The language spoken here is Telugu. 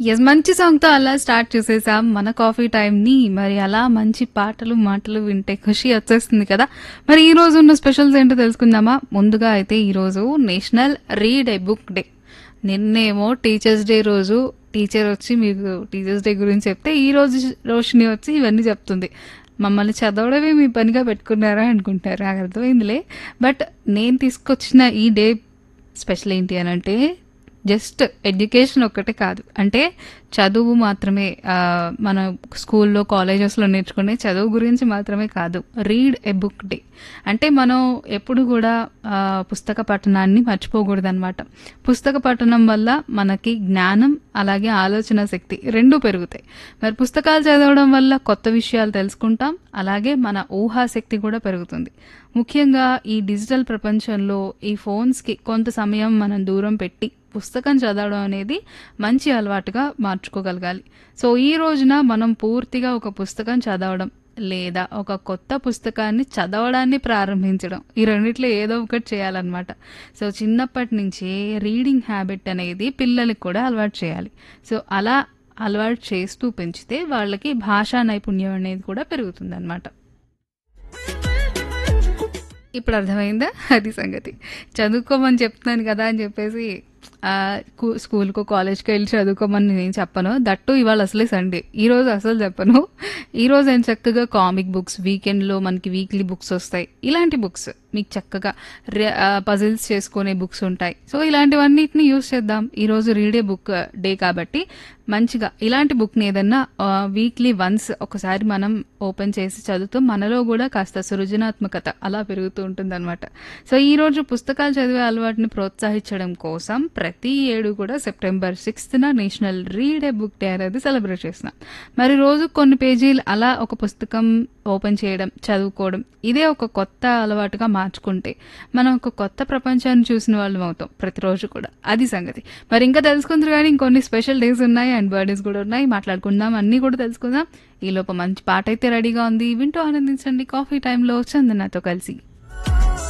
యెస్. మంచి సాంగ్‌తో అలా స్టార్ట్ చేసేసాం మన కాఫీ టైమ్‌ని. మరి అలా మంచి పాటలు, మాటలు వింటే ఖుషి వచ్చేస్తుంది కదా! మరి ఈ రోజు ఉన్న స్పెషల్స్ ఏంటో తెలుసుకుందామా? ముందుగా అయితే ఈరోజు national read a book day. నిన్నేమో టీచర్స్ డే రోజు టీచర్ వచ్చి మీకు టీచర్స్ డే గురించి చెప్తే, ఈ రోజు రోషిని వచ్చి ఇవన్నీ చెప్తుంది. మమ్మల్ని చదవడమే మీ పనిగా పెట్టుకున్నారా అనుకుంటారు. నాకు అర్థమైందిలే. బట్ నేను తీసుకొచ్చిన ఈ డే స్పెషల్ ఏంటి అనంటే జస్ట్ ఎడ్యుకేషన్ ఒక్కటే కాదు. అంటే చదువు మాత్రమే ఆహ్, మన స్కూల్లో, కాలేజెస్‌లో నేర్చుకునే చదువు గురించి మాత్రమే కాదు. Read a book day. అంటే మనం ఎప్పుడు కూడా ఆహ్, పుస్తక పఠనాన్ని మర్చిపోకూడదనమాట. పుస్తక పఠనం వల్ల మనకి జ్ఞానం, అలాగే ఆలోచన శక్తి 2 పెరుగుతాయి. మరి పుస్తకాలు చదవడం వల్ల కొత్త విషయాలు తెలుసుకుంటాం. అలాగే మన ఊహాశక్తి కూడా పెరుగుతుంది. ముఖ్యంగా ఈ డిజిటల్ ప్రపంచంలో ఈ ఫోన్స్‌కి కొంత సమయం మనం దూరం పెట్టి పుస్తకం చదవడం అనేది మంచి అలవాటుగా మార్చుకోగలగాలి. సో, ఈ రోజున మనం పూర్తిగా ఒక పుస్తకం చదవడం లేదా ఒక కొత్త పుస్తకాన్ని చదవడాన్ని ప్రారంభించడం. ఈ రెండిట్లో ఏదో ఒకటి చేయాలన్నమాట. సో, చిన్నప్పటి నుంచే రీడింగ్ హ్యాబిట్ అనేది పిల్లలకి కూడా అలవాటు చేయాలి. సో, అలా అలవాటు చేస్తూ పెంచితే వాళ్ళకి భాషా నైపుణ్యం అనేది కూడా పెరుగుతుందన్నమాట. ఇప్పుడు అర్థమైందా? అది సంగతి. చదువుకోమని చెప్తున్నాను కదా! అని చెప్పేసి ఆహ్, కు స్కూల్‌కో, కాలేజ్‌కో ఎళ్లి చదువుకోమని నేనేం చెప్పను. దట్ టూ ఇవాళ అసలే సండే. ఈరోజు అసలు చెప్పను. ఈరోజు నేను చక్కగా కామిక్ బుక్స్, వీకెండ్‌లో మనకి వీక్లీ బుక్స్ వస్తాయి. ఇలాంటి బుక్స్ మీకు చక్కగా రె ఆహ్, పజిల్స్ చేసుకునే బుక్స్ ఉంటాయి. సో, ఇలాంటివన్నిటిని యూజ్ చేద్దాం. ఈరోజు రీడ్ ఏ బుక్ డే కాబట్టి మంచిగా ఇలాంటి బుక్‌ని ఏదన్నా ఆహ్, వీక్లీ వన్స్ ఒకసారి మనం ఓపెన్ చేసి చదువుతూ మనలో కూడా కాస్త సృజనాత్మకత అలా పెరుగుతూ ఉంటుందన్నమాట. సో, ఈరోజు పుస్తకాలు చదివే అలవాటుని ప్రోత్సహించడం కోసం ప్రతి ఏడు కూడా సెప్టెంబర్ 6న national read a book day అనేది సెలబ్రేట్ చేస్తున్నాం. మరి రోజు కొన్ని పేజీలు అలా ఒక పుస్తకం ఓపెన్ చేయడం, చదువుకోవడం ఇదే ఒక కొత్త అలవాటుగా మార్చుకుంటే మనం ఒక కొత్త ప్రపంచాన్ని చూసిన వాళ్ళం అవుతాం ప్రతిరోజు కూడా. అది సంగతి. మరి ఇంకా తెలుసుకుందురు గానీ ఇంకొన్ని స్పెషల్ డేస్ ఉన్నాయి అండ్ బర్త్‌డేస్ కూడా ఉన్నాయి. మాట్లాడుకుందాం. అన్నీ కూడా తెలుసుకుందాం. ఈలోపు మంచి పాట అయితే రెడీగా ఉంది. వింటూ ఆనందించండి. కాఫీ టైమ్‌లో చందనతో కలిసి.